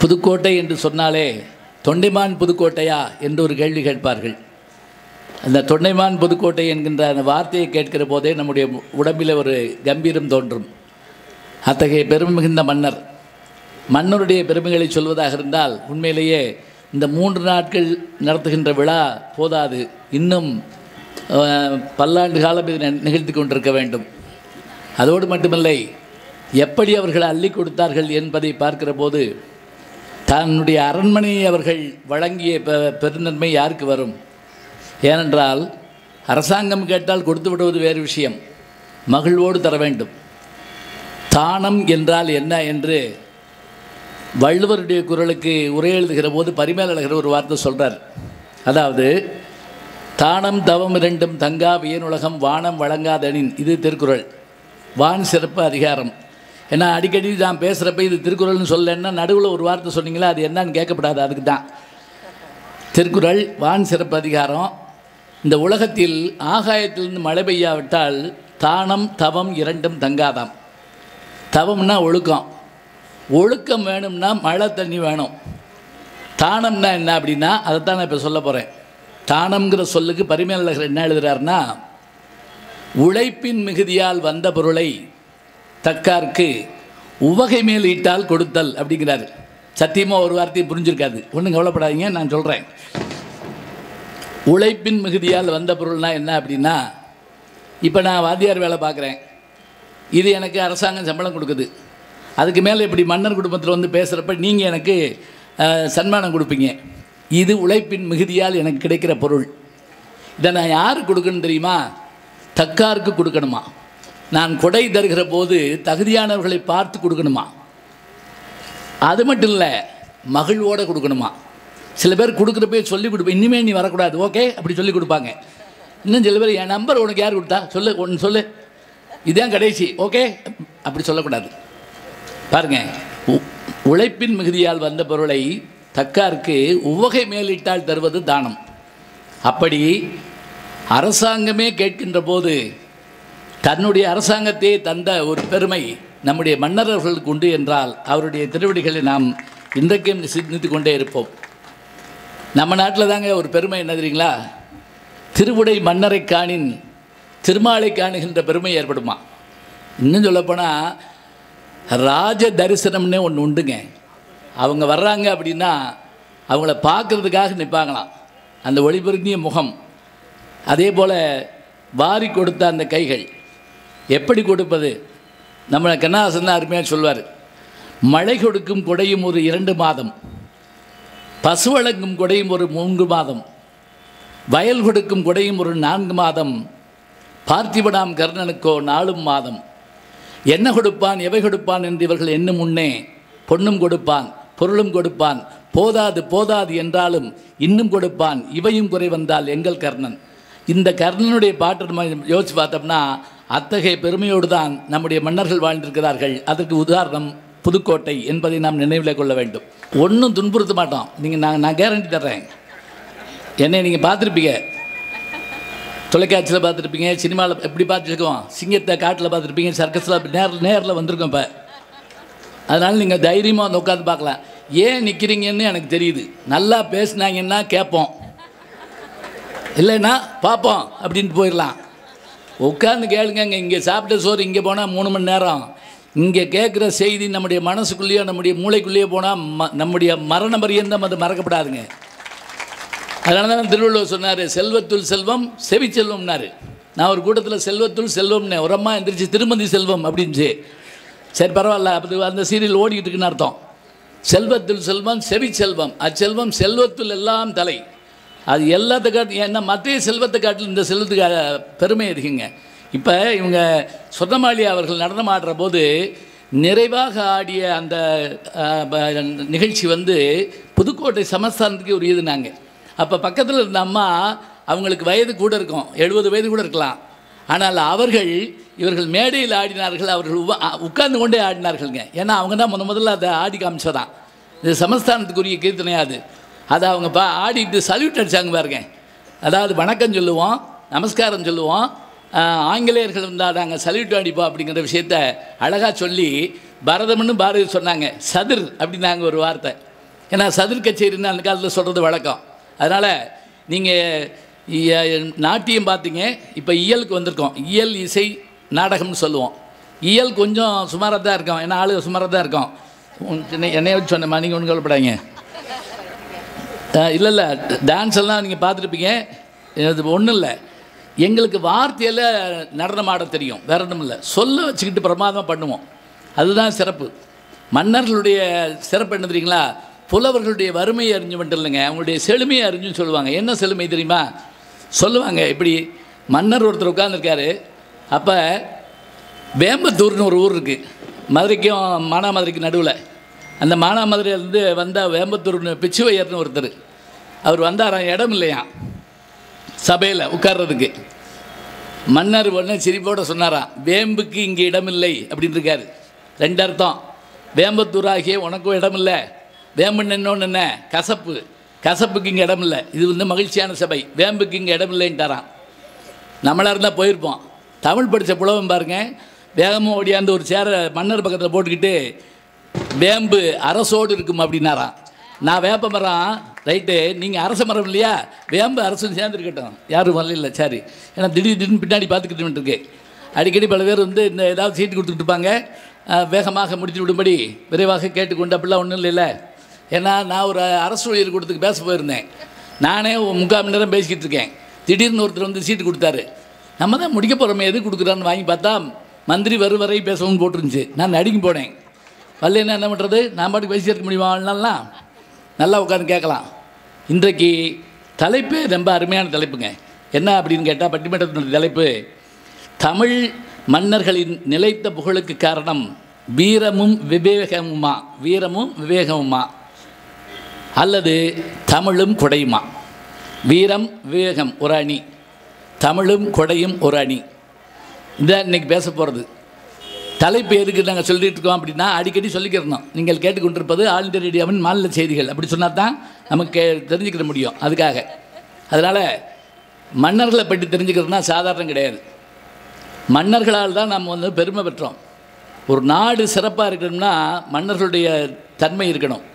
புதுக்கோட்டை என்று சொன்னாலே தொண்டைமான் புதுக்கோட்டையா என்று ஒரு கேள்வி கேட்பார்கள் அந்த தொண்டைமான் புதுக்கோட்டை என்கின்ற அந்த வார்த்தையை கேட்கிற போதே நம்முடைய உடம்பில் ஒரு கம்பீரம் தோன்றும் அத்தகைய பெருமை மிகுந்த மன்னர் மன்னருடைய பெருமைகளை சொல்வதாக இருந்தால் உண்மையிலேயே இந்த மூன்று நாட்கள் நடத்துகின்ற விழா போதாது இன்னும் அஹ், பல்லாண்டு காலம் இதை நிகழ்த்தி கொண்டிருக்க வேண்டும் அதோடு மட்டுமில்லை எப்படி அவர்கள் அள்ளி கொடுத்தார்கள் என்பதை பார்க்கிற போது தன்னுடைய அரண்மனையை அவர்கள் வழங்கிய பெ- பெருந்தன்மை யாருக்கு வரும் ஏனென்றால் அரசாங்கம் கேட்டால் கொடுத்து விடுவது வேறு விஷயம் மகிழ்வோடு தர வேண்டும் தானம் என்றால் என்ன என்று வள்ளுவருடைய குரலுக்கு உரை எழுதுகிற போது பரிமேலழகர் ஒரு வார்த்தை சொல்றார் அதாவது தானம் தவம் இரண்டும் தங்கா வியனுலகம் வானம் வழங்காதனின் இது திருக்குறள் வான் சிறப்பு அதிகாரம் ஏன்னா அடிக்கடி நான் பேசுகிறப்ப இது திருக்குறள்னு சொல்லலைன்னா நடுவில் ஒரு வார்த்தை சொன்னீங்களா அது என்னன்னு கேட்கப்படாது அதுக்கு தான் திருக்குறள் வான் சிறப்பு அதிகாரம் இந்த உலகத்தில் ஆகாயத்திலிருந்து மழை பெய்யாவிட்டால் தானம் தவம் இரண்டும் தங்காதாம் தவம்னா ஒழுக்கம் ஒழுக்கம் வேணும்னா மழை தண்ணி வேணும் தானம்னா என்ன அப்படின்னா அதைத்தான் நான் இப்போ சொல்ல போகிறேன் தானம்ங்கிற சொல்லுக்கு பரிமேலழகர் என்ன எழுதுறாருன்னா உழைப்பின் மிகுதியால் வந்த பொருளை தக்கார்க்கு உவகை மேல் ஈட்டால் கொடுத்தல் அப்படிங்கிறாரு சத்தியமாக ஒரு வார்த்தையை புரிஞ்சிருக்காது ஒன்றும் கவலைப்படாதீங்க நான் சொல்கிறேன் உழைப்பின் மிகுதியால் வந்த பொருள்னா என்ன அப்படின்னா இப்போ நான் வாத்தியார் வேலை பார்க்குறேன் இது எனக்கு அரசாங்கம் சம்பளம் கொடுக்குது அதுக்கு மேலே இப்படி மன்னர் குடும்பத்தில் வந்து பேசுகிறப்ப நீங்கள் எனக்கு அஹ், சன்மானம் கொடுப்பீங்க இது உழைப்பின் மிகுதியால் எனக்கு கிடைக்கிற பொருள் இதை நான் யாருக்கு கொடுக்கணும் தெரியுமா தக்காருக்கு கொடுக்கணுமா நான் கொடை தருகிற போது தகுதியானவர்களை பார்த்து கொடுக்கணுமா அது மட்டும் இல்லை மகிழ்வோடு கொடுக்கணுமா சில பேர் கொடுக்குறப்பே சொல்லி கொடுப்பேன் இனிமே நீ வரக்கூடாது ஓகே அப்படி சொல்லி கொடுப்பாங்க இன்னும் சில பேர் என் நம்பர் உனக்கு யார் கொடுத்தா சொல்லு ஒன்று சொல்லு இதான் கடைசி ஓகே அப்படி சொல்லக்கூடாது பாருங்க உ- உழைப்பின் மிகுதியால் வந்த பொருளை தக்காருக்கு உவகை மேலிட்டால் தருவது தானம் அப்படி அரசாங்கமே கேட்கின்ற போது தன்னுடைய அரசாங்கத்தையே தந்த ஒரு பெருமை நம்முடைய மன்னரர்களுக்கு உண்டு என்றால் அவருடைய திருவடிகளை நாம் இன்றைக்கும் சிந்தித்து கொண்டே இருப்போம் நம்ம நாட்டில் தாங்க ஒரு பெருமை என்ன தெரியுங்களா திருவுடை மன்னரை காணின் திருமாலை காணுகின்ற பெருமை ஏற்படுமா இன்னும் சொல்லப்போனால் ராஜ தரிசனம்னே ஒன்று உண்டுங்க அவங்க வர்றாங்க அப்படின்னா அவங்கள பார்க்கறதுக்காக நிற்பாங்களாம் அந்த ஒளிபெருந்திய முகம் அதே போல் வாரி கொடுத்த அந்த கைகள் எப்படி கொடுப்பது நம்ம கண்ணாசன் தான் அருமையாக சொல்வார் மழை கொடுக்கும் கொடையும் ஒரு இரண்டு மாதம் பசுவழங்கும் கொடையும் ஒரு மூன்று மாதம் வயல் கொடுக்கும் கொடையும் ஒரு நான்கு மாதம் பார்த்திபனாம் கர்ணனுக்கோ நாலும் மாதம் என்ன கொடுப்பான் எவை கொடுப்பான் என்று இவர்கள் எண்ணும் முன்னே பொன்னும் கொடுப்பான் பொருளும் கொடுப்பான் போதாது போதாது என்றாலும் இன்னும் கொடுப்பான் இவையும் குறை வந்தால் எங்கள் கர்ணன் இந்த கர்ணனுடைய பாட்டை நம்ம யோசிச்சு பார்த்தோம்னா அத்தகைய பெருமையோடு தான் நம்முடைய மன்னர்கள் வாழ்ந்திருக்கிறார்கள் அதற்கு உதாரணம் புதுக்கோட்டை என்பதை நாம் நினைவில் கொள்ள வேண்டும் ஒன்றும் துன்புறுத்த மாட்டோம் நீங்கள் நான் நான் கேரண்டி தர்றேன் என்னை நீங்கள் பார்த்துருப்பீங்க தொலைக்காட்சியில் பார்த்துருப்பீங்க சினிமாவில் எப்படி பார்த்துருக்கோம் சிங்கத்தை காட்டில் பார்த்துருப்பீங்க சர்க்கஸில் நேரில் நேரில் வந்திருக்கோம் இப்போ அதனால் நீங்கள் தைரியமாக வந்து உட்காந்து பார்க்கலாம் ஏன் நிற்கிறீங்கன்னு எனக்கு தெரியுது நல்லா பேசுனாங்கன்னா கேட்போம் இல்லைன்னா பார்ப்போம் அப்படின்ட்டு போயிடலாம் உட்காந்து கேளுங்க இங்கே சாப்பிட்ட சோறு இங்கே போனால் மூணு மணி நேரம் இங்கே கேட்குற செய்தி நம்முடைய மனசுக்குள்ளேயோ நம்முடைய மூளைக்குள்ளேயோ போனால் ம நம்முடைய மரண பரியந்தம் அது மறக்கப்படாதுங்க அதனால தான் திருவள்ளுவர் சொன்னார் செல்வத்துள் செல்வம் செவி செல்வம்னாரு நான் ஒரு கூட்டத்தில் செல்வத்துள் செல்வம்னே ஒரு அம்மா எந்திரிச்சு திருமதி செல்வம் அப்படின்ச்சு சரி பரவாயில்ல அப்படி அந்த சீரியல் ஓடிக்கிட்டு இருக்குன்னு அர்த்தம் செல்வத்துள் செல்வம் செவி செல்வம் அச்செல்வம் செல்வத்துள் எல்லாம் தலை அது எல்லாத்த காட்டு ஏன்னா மற்ற செல்வத்தை காட்டில் இந்த செல்வத்துக்கு அஹ், பெருமை இருக்குங்க இப்போ இவங்க சொந்தமாளி அவர்கள் நடனம் ஆடுற போது நிறைவாக ஆடிய அந்த அஹ், ப- நிகழ்ச்சி வந்து புதுக்கோட்டை சமஸ்தானத்துக்கு ஒரு இதுனாங்க அப்போ பக்கத்தில் இருந்த அம்மா அவங்களுக்கு வயது கூட இருக்கும் எழுபது வயது கூட இருக்கலாம் ஆனால் அவர்கள் இவர்கள் மேடையில் ஆடினார்கள் அவர்கள் உவ- அ- உட்கார்ந்து கொண்டே ஆடினார்கள்ங்க ஏன்னா அவங்க தான் முத முதல்ல அதை ஆடி காமிச்சதான் இது சமஸ்தானத்துக்குரிய கீர்த்தனை அது அதை அவங்க பா ஆடிட்டு சல்யூட் அடிச்சாங்க பாருங்க அதாவது வணக்கம் சொல்லுவோம் நமஸ்காரம் சொல்லுவோம் ஆஹ், ஆங்கிலேயர்கள் வந்தால் நாங்கள் சல்யூட் அடிப்போம் அப்படிங்கிற விஷயத்த அழகாக சொல்லி பரதம்னு பாரதி சொன்னாங்க சதுர் அப்படின்னாங்க ஒரு வார்த்தை ஏன்னா சதுர் கச்சேரின்னு அந்த காலத்தில் சொல்கிறது வழக்கம் அதனால் நீங்கள் நாட்டியம் பார்த்தீங்க இப்போ இயலுக்கு வந்திருக்கோம் இயல் இசை நாடகம்னு சொல்லுவோம் இயல் கொஞ்சம் சுமாராக தான் இருக்கும் ஏன்னா ஆளு சுமாராக தான் இருக்கும் உன் சின்ன- என்னைய வச்சு சொன்னேம்மா நீங்கள் ஒன்றும் கவலைப்படாதீங்க இல்லை இல்லை டான்ஸ் எல்லாம் நீங்கள் பார்த்துருப்பீங்க இது ஒன்றும் இல்லை எங்களுக்கு வார்த்தையில் நடனம் ஆட தெரியும் வேற ஒன்றும் இல்லை சொல்ல வச்சுக்கிட்டு பிரமாதமாக பண்ணுவோம் அதுதான் சிறப்பு மன்னர்களுடைய சிறப்பு என்ன தெரியுங்களா புலவர்களுடைய வறுமையை அறிஞ்சு மட்டும் இல்லைங்க அவங்களுடைய செழுமையை அறிஞ்சுன்னு சொல்லுவாங்க என்ன செழுமை தெரியுமா சொல்லுவாங்க இப்படி மன்னர் ஒருத்தர் உட்காந்துருக்காரு அப்போ வேம்பத்தூர்னு ஒரு ஊர் இருக்குது மதுரைக்கும் மானாமதுரைக்கு நடுவில் அந்த மானாமதுரையிலேருந்து வந்த வேம்பத்தூர்னு பிச்சுவையர்னு ஒருத்தர் அவர் வந்தாராம் இடம் இல்லையாம் சபையில் உட்கார்றதுக்கு மன்னர் உடனே சிரிப்போட சொன்னாராம் வேம்புக்கு இங்கே இடமில்லை அப்படின்னு இருக்காரு ரெண்டு அர்த்தம் வேம்பத்தூர் ஆகிய உனக்கும் இடமில்லை வேம்புன்னு இன்னொன்று என்ன கசப்பு கசப்புக்கு இங்கே இடமில்லை இது வந்து மகிழ்ச்சியான சபை வேம்புக்கு இங்கே இடமில்லைன்ட்டாராம் நம்மளாக இருந்தால் போயிருப்போம் தமிழ் படித்த புலவன் பாருங்க வேகமாக ஓடியாந்து ஒரு சேரை மன்னர் பக்கத்தில் போட்டுக்கிட்டு வேம்பு அரசோடு இருக்கும் அப்படின்னாராம் நான் வேப்ப மரம் ரைட்டு நீங்கள் அரச மரம் இல்லையா வேம்பு அரசும் சேர்ந்துருக்கட்டும் யாரும் வரல சரி ஏன்னா திடீர் திடீர்னு பின்னாடி பார்த்துக்கிட்டு இருக்கு அடிக்கடி பல பேர் வந்து இந்த ஏதாவது சீட்டு கொடுத்துட்டு இருப்பாங்க அஹ், வேகமாக முடித்து விடும்படி விரைவாக கேட்டுக்கொண்டு அப்படிலாம் ஒன்றும் இல்லைல்ல ஏன்னா நான் ஒரு அரசு ஊழியர் கூட்டத்துக்கு பேச போயிருந்தேன் நானே ஒரு முக்கால் மணி நேரம் பேசிக்கிட்டு இருக்கேன் திடீர்னு ஒருத்தர் வந்து சீட்டு கொடுத்தாரு நம்ம தான் முடிக்க போகிறோமே எது கொடுக்குறான்னு வாங்கி பார்த்தா மந்திரி வரும் வரை பேசவும் போட்டிருந்துச்சு நான் நடிக்க போனேன் வரலன்னா என்ன பண்ணுறது நான் பாட்டுக்கு பேசி இருக்க முடியுமா வாழ்நாள்லாம் நல்லா உட்காந்து கேட்கலாம் இன்றைக்கு தலைப்பே ரொம்ப அருமையான தலைப்புங்க என்ன அப்படின்னு கேட்டால் பட்டிமன்றத்தினுடைய தலைப்பு தமிழ் மன்னர்களின் நிலைத்த புகழுக்கு காரணம் வீரமும் விவேகமுமா வீரமும் விவேகமுமா அல்லது தமிழும் கொடையுமா வீரம் விவேகம் ஒரு அணி தமிழும் கொடையும் ஒரு அணி இதான் இன்னைக்கு பேச போகிறது தலைப்பு எதுக்கு நாங்கள் சொல்லிட்டு இருக்கோம் அப்படின்னா அடிக்கடி சொல்லிக்கிறணும் நீங்கள் கேட்டுக்கொண்டிருப்பது ஆல் இந்தியா ரேடியோவின் மாநில செய்திகள் அப்படி சொன்னால் தான் நமக்கு தெரிஞ்சுக்கிற முடியும் அதுக்காக அதனால் மன்னர்களை பற்றி தெரிஞ்சுக்கிறதுனா சாதாரணம் கிடையாது மன்னர்களால் தான் நம்ம வந்து பெருமை பெற்றோம் ஒரு நாடு சிறப்பாக இருக்கணும்னா மன்னர்களுடைய தன்மை இருக்கணும்